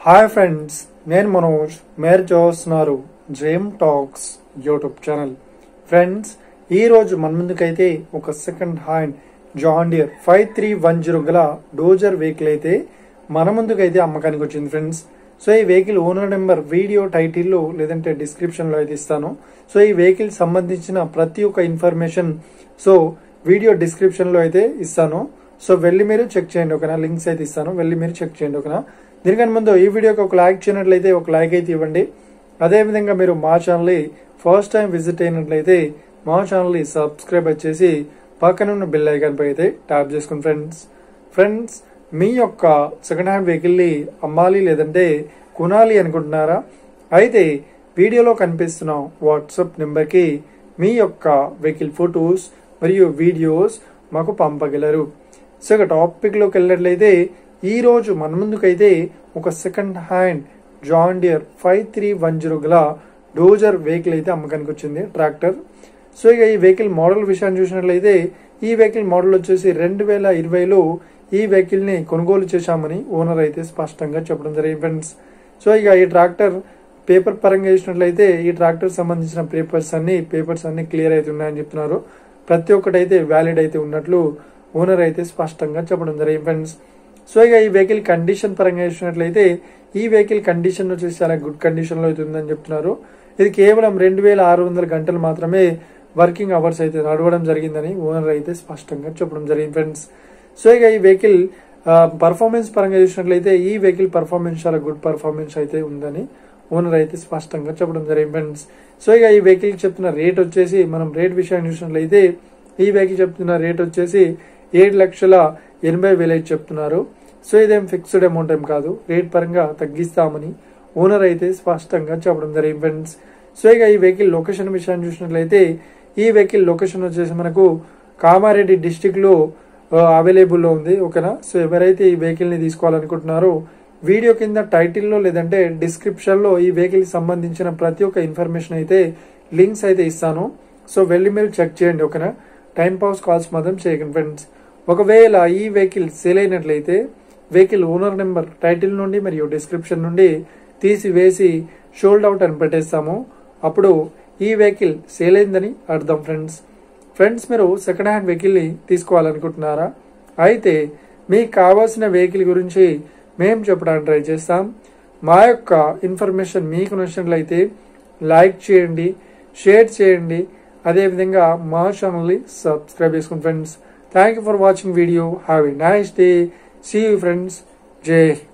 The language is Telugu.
హాయ్ ఫ్రెండ్స్ నేను మనోజ్ మీరు చూస్తున్నారు dream talks YouTube channel friends ఈ రోజు మన ముందుకైతే ఒక second hand John Deere five three one zero గల డోజర్ వెహికల్ అయితే మన ముందుకైతే అమ్మకానికి వచ్చింది ఫ్రెండ్స్ సో ఈ వెహికల్ ఓనర్ నెంబర్ వీడియో టైటిల్లో లేదంటే డిస్క్రిప్షన్లో అయితే ఇస్తాను సో ఈ వెహికల్ సంబంధించిన ప్రతి ఒక్క ఇన్ఫర్మేషన్ సో వీడియో డిస్క్రిప్షన్లో అయితే ఇస్తాను సో వెళ్ళి మీరు చెక్ చేయండి ఓకేనా లింక్స్ అయితే ఇస్తాను వెళ్ళి మీరు చెక్ చేయండి ఓకేనా దీనికన్నా ముందు ఈ వీడియోకి ఒక లైక్ చేయనట్లయితే ఒక లైక్ అయితే ఇవ్వండి అదేవిధంగా మీరు మా ఛానల్ని ఫస్ట్ టైం విజిట్ అయినట్లయితే మా ఛానల్ని సబ్స్క్రైబ్ వచ్చేసి పక్కన ఉన్న బెల్ ఐకాన్ పై అయితే ట్యాప్ చేసుకోండి ఫ్రెండ్స్ ఫ్రెండ్స్ మీ యొక్క సెకండ్ హ్యాండ్ వెహికల్ని అమ్మాలి లేదంటే కొనాలి అనుకుంటున్నారా అయితే వీడియోలో కనిపిస్తున్న వాట్సాప్ నెంబర్కి మీ యొక్క వెహికల్ ఫొటోస్ మరియు వీడియోస్ మాకు పంపగలరు సో ఇక టాపిక్లోకి వెళ్ళినట్లయితే ఈ రోజు మన ముందుకైతే ఒక second hand John Deere five three one zero గల డోజర్ వెహికల్ అయితే అమ్మకానికి వచ్చింది ట్రాక్టర్ సో ఇక ఈ వెహికల్ మోడల్ విషయాన్ని చూసినట్లయితే ఈ వెహికల్ మోడల్ వచ్చేసి రెండు వేల ఇరవైలో ఈ వెహికల్ ని కొనుగోలు చేశామని ఓనర్ అయితే స్పష్టంగా చెప్పడం జరిగింది ఫ్రెండ్స్ సో ఇక ఈ ట్రాక్టర్ పేపర్ పరంగా చూసినట్లయితే ఈ ట్రాక్టర్ సంబంధించిన పేపర్స్ అన్ని పేపర్స్ అన్ని క్లియర్ అయితే ఉన్నాయని చెప్తున్నారు ప్రతి ఒక్కటి అయితే వ్యాలిడ్ అయితే ఉన్నట్లు ఓనర్ అయితే స్పష్టంగా చెప్పడం జరిగింది ఫ్రెండ్స్ సో ఇక ఈ వెహికల్ కండిషన్ పరంగా చూసినట్లయితే ఈ వెహికల్ కండిషన్ వచ్చేసి చాలా గుడ్ కండిషన్ లో అయితే ఉందని చెప్తున్నారు ఇది కేవలం రెండు వేల ఆరు వందల గంటలు మాత్రమే వర్కింగ్ అవర్స్ అయితే నడవడం జరిగిందని ఓనర్ అయితే స్పష్టంగా చెప్పడం జరిగింది ఫ్రెండ్స్ సో ఇక ఈ వెహికల్ పర్ఫార్మెన్స్ పరంగా చూసినట్లయితే ఈ వెహికల్ పర్ఫార్మెన్స్ చాలా గుడ్ పర్ఫార్మెన్స్ అయితే ఉందని ఓనర్ అయితే స్పష్టంగా చెప్పడం జరిగింది ఫ్రెండ్స్ సో ఇక ఈ వెహికల్ చెప్తున్న రేట్ వచ్చేసి మనం రేట్ విషయాన్ని చూసినట్లయితే ఈ వెహికల్ చెప్తున్న రేట్ వచ్చేసి ఏడు లక్షల ఎనభై వేలు అయితే చెప్తున్నారు సో ఇదేం ఫిక్స్డ్ అమౌంట్ ఏం కాదు రేట్ పరంగా తగ్గిస్తామని ఓనర్ అయితే స్పష్టంగా చెప్పడం జరిగింది ఫ్రెండ్స్ సో ఇక ఈ వెహికల్ లొకేషన్ విషయాన్ని చూసినట్లయితే ఈ వెహికల్ లొకేషన్ వచ్చేసి మనకు కామారెడ్డి డిస్టిక్ లో అవైలబుల్ లో ఉంది ఓకేనా సో ఎవరైతే ఈ వెహికల్ ని తీసుకోవాలనుకుంటున్నారో వీడియో కింద టైటిల్లో లేదంటే డిస్క్రిప్షన్ లో ఈ వెహికల్ సంబంధించిన ప్రతి ఒక్క ఇన్ఫర్మేషన్ అయితే లింక్స్ అయితే ఇస్తాను సో వెళ్ళి మీరు చెక్ చేయండి ఓకేనా టైం పాస్ కాల్స్ మాత్రం చేయకండి ఫ్రెండ్స్ ఒకవేళ ఈ వెహికల్ సేల్ అయినట్లయితే వెహికల్ ఓనర్ నెంబర్ టైటిల్ నుండి మరియు డిస్క్రిప్షన్ నుండి తీసివేసి షోల్డ్ అవుట్ అని పెట్టేస్తాము అప్పుడు ఈ వెహికల్ సేల్ అయిందని అర్థం ఫ్రెండ్స్ ఫ్రెండ్స్ మీరు సెకండ్ హ్యాండ్ వెహికల్ ని తీసుకోవాలనుకుంటున్నారా అయితే మీకు కావాల్సిన వెహికల్ గురించి మేము చెప్పడానికి ట్రై చేస్తాం మా యొక్క ఇన్ఫర్మేషన్ మీకు నచ్చినట్లయితే లైక్ చేయండి షేర్ చేయండి అదేవిధంగా మా ఛానల్ని సబ్స్క్రైబ్ చేసుకోండి friends thank you for watching video have a nice day see you friends జై హింద్